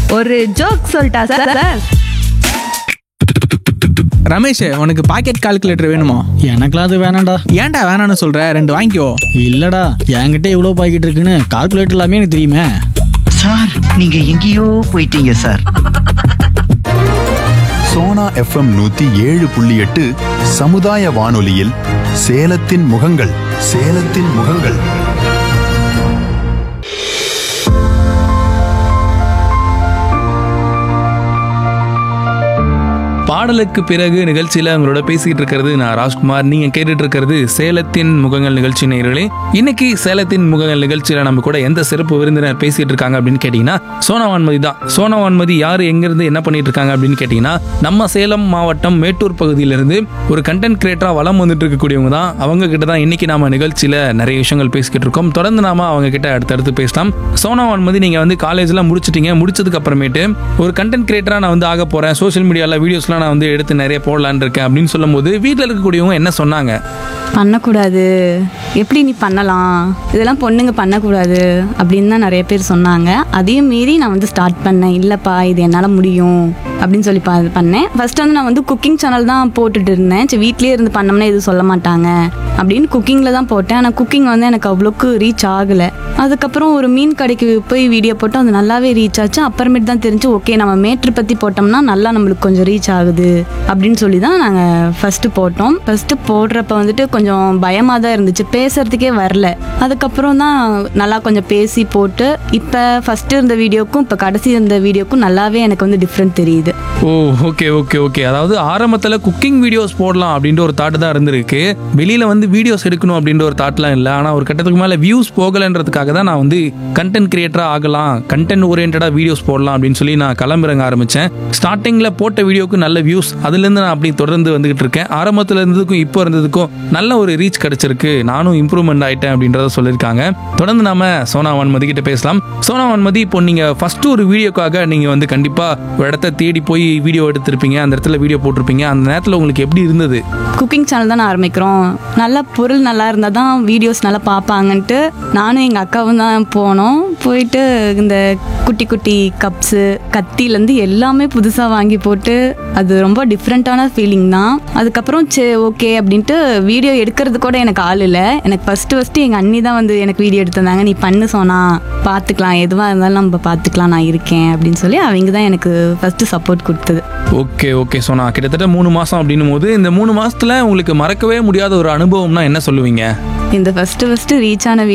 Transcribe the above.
ஒரு ஜோக் சொல்லிட்டா sir sir Ramesh உனக்கு பாக்கெட் கால்குலேட்டர் வேணுமா எனக்குலாம் அது வேணாம்டா ஏன்டா வேணாம்னு சொல்ற ரெண்டு வாங்கிக்கோ இல்லடா என்கிட்ட இவ்வளோ பாக்கெட் இருக்குன்னு கால்குலேட்டர் எல்லாமே எனக்கு தெரியுமே சார் நீங்க எங்கேயோ போயிட்டீங்க சார் சோனா எஃப்எம் நூத்தி ஏழு புள்ளி எட்டு சமுதாய வானொலியில் சேலத்தின் முகங்கள் சேலத்தின் முகங்கள் பாடலுக்கு பிறகு நிகழ்ச்சியில உங்களோட பேசிட்டு இருக்கிறது நான் ராஜ்குமார் நீங்க கேட்டுட்டு இருக்கிறது சேலத்தின் முகங்கள் நிகழ்ச்சி நேயர்களே இன்னைக்கு சேலத்தின் முகங்கள் நிகழ்ச்சியில நம்ம கூட எந்த சிறப்பு விருந்தினர் பேசிட்டு இருக்காங்க அப்படின்னு கேட்டீங்கன்னா சோனா வான்மதி தான் சோனா வான்மதி யாரு எங்க இருந்து என்ன பண்ணிட்டு இருக்காங்க அப்படின்னு கேட்டீங்கன்னா நம்ம சேலம் மாவட்டம் மேட்டூர் பகுதியிலிருந்து ஒரு கண்டென்ட் கிரியேட்டரா வளம் வந்துட்டு இருக்கக்கூடியவங்க தான் அவங்க கிட்ட தான் இன்னைக்கு நாம நிகழ்ச்சியில நிறைய விஷயங்கள் பேசிக்கிட்டு இருக்கோம் தொடர்ந்து நாம அவங்க கிட்ட அடுத்தடுத்து பேசலாம் சோனா வான்மதி நீங்க வந்து காலேஜ்ல முடிச்சிட்டீங்க முடிச்சதுக்கு அப்புறமேட்டு ஒரு கண்டென்ட் கிரியேட்டரா நான் வந்து ஆக போறேன் சோஷியல் மீடியால வீடியோஸ்லாம் நான் வந்து எடுத்து நிறைய போடலான்னு இருக்கேன் அப்படின்னு சொல்லும்போது வீட்டில் இருக்கக்கூடியவங்க என்ன சொன்னாங்க பண்ணக்கூடாது எப்படி நீ பண்ணலாம் இதெல்லாம் பொண்ணுங்க பண்ணக்கூடாது அப்படின்னு தான் நிறைய பேர் சொன்னாங்க அதையும் மீறி நான் வந்து ஸ்டார்ட் பண்ணேன் இல்லைப்பா இது என்னால் முடியும் அப்படின்னு சொல்லி பா பண்ணேன் ஃபர்ஸ்ட் வந்து நான் வந்து குக்கிங் சேனல் தான் போட்டுட்டு இருந்தேன் சரி வீட்லயே இருந்து பண்ணோம்னா எதுவும் சொல்ல மாட்டாங்க அப்படின்னு குக்கிங்கில் தான் போட்டேன் ஆனால் குக்கிங் வந்து எனக்கு அவ்வளோக்கு ரீச் ஆகலை அதுக்கப்புறம் ஒரு மீன் கடைக்கு போய் வீடியோ போட்டோம் அது நல்லாவே ரீச் ஆச்சு அப்புறமேட்டு தான் தெரிஞ்சு ஓகே நம்ம மேட்ரு பற்றி போட்டோம்னா நல்லா நம்மளுக்கு கொஞ்சம் ரீச் ஆகுது அப்படின்னு சொல்லி தான் நாங்கள் ஃபஸ்ட்டு போட்டோம் ஃபஸ்ட்டு போடுறப்ப வந்துட்டு கொஞ்சம் பயமாக தான் இருந்துச்சு பேசுறதுக்கே வரல அதுக்கப்புறம் தான் நல்லா கொஞ்சம் பேசி போட்டு இப்போ ஃபஸ்ட்டு இருந்த வீடியோக்கும் இப்போ கடைசி இருந்த வீடியோக்கும் நல்லாவே எனக்கு வந்து டிஃப்ரெண்ட் தெரியுது ஓ ஓகே ஓகே ஓகே அதாவது ஆரம்பத்தில் குக்கிங் வீடியோஸ் போடலாம் அப்படின்ற ஒரு தாட் தான் இருந்திருக்கு வெளியில் வந்து வீடியோஸ் எடுக்கணும் அப்படின்ற ஒரு தாட்லாம் இல்லை ஆனால் ஒரு கட்டத்துக்கு மேலே வியூஸ் போகலைன்றதுக்காக தான் நான் வந்து கண்டென்ட் கிரியேட்டராக ஆகலாம் கண்டென்ட் ஓரியன்டாக வீடியோஸ் போடலாம் அப்படின்னு சொல்லி நான் களமிறங்க ஆரம்பித்தேன் ஸ்டார்டிங்கில் போட்ட வீடியோக்கு நல்ல வியூஸ் அதுலேருந்து நான் அப்படி தொடர்ந்து வந்துகிட்டு இருக்கேன் ஆரம்பத்தில் இருந்ததுக்கும் இப்போ இருந்ததுக்கும் நல்ல ஒரு ரீச் கிடைச்சிருக்கு நானும் இம்ப்ரூவ்மெண்ட் ஆயிட்டேன் அப்படின்றத சொல்லியிருக்காங்க தொடர்ந்து நாம சோனா வன்மதி கிட்ட பேசலாம் சோனா வன்மதி இப்போ நீங்க ஃபர்ஸ்ட் ஒரு வீடியோக்காக நீங்க வந்து கண்டிப்பா ஒரு இடத்த தேடி போய் வீடியோ எடுத்திருப்பீங்க அந்த இடத்துல வீடியோ போட்டிருப்பீங்க அந்த நேரத்தில் உங்களுக்கு எப்படி இருந்தது குக்கிங் சேனல் தான் ஆரம்பிக்கிறோம் நல்ல பொருள் நல்லா இருந்தால் தான் வீடியோஸ் நல்லா பார்ப்பாங்கன்ட்டு நானும் எங்கள் அக்காவும் தான் போனோம் போயிட்டு இந்த குட்டி குட்டி கப்ஸு கத்திலேருந்து எல்லாமே புதுசாக வாங்கி போட்டு அது ரொம்ப டிஃப்ரெண்ட்டான ஃபீலிங் தான் அதுக்கப்புறம் சரி ஓகே அப்படின்ட்டு வீடியோ எடுக்கிறது கூட எனக்கு ஆள் இல்லை எனக்கு ஃபஸ்ட்டு ஃபஸ்ட்டு எங்கள் அண்ணி தான் வந்து எனக்கு வீடியோ எடுத்திருந்தாங்க நீ பண்ணு சொன்னா பார்த்துக்கலாம் எதுவாக இருந்தாலும் நம்ம பார்த்துக்கலாம் நான் இருக்கேன் அப்படின்னு சொல்லி அவங்க தான் எனக்கு ஃபஸ்ட்டு சப்போர்ட் கொடுத்தது ஓகே ஓகே சோனா கிட்டத்தட்ட மூணு மாசம் அப்படின்னும் போது இந்த மூணு மாசத்துல உங்களுக்கு மறக்கவே முடியாத ஒரு அனுபவம்னா என்ன சொல்லுவீங்க இந்த ஃபஸ்ட்டு ஃபஸ்ட்டு ரீச் ஆன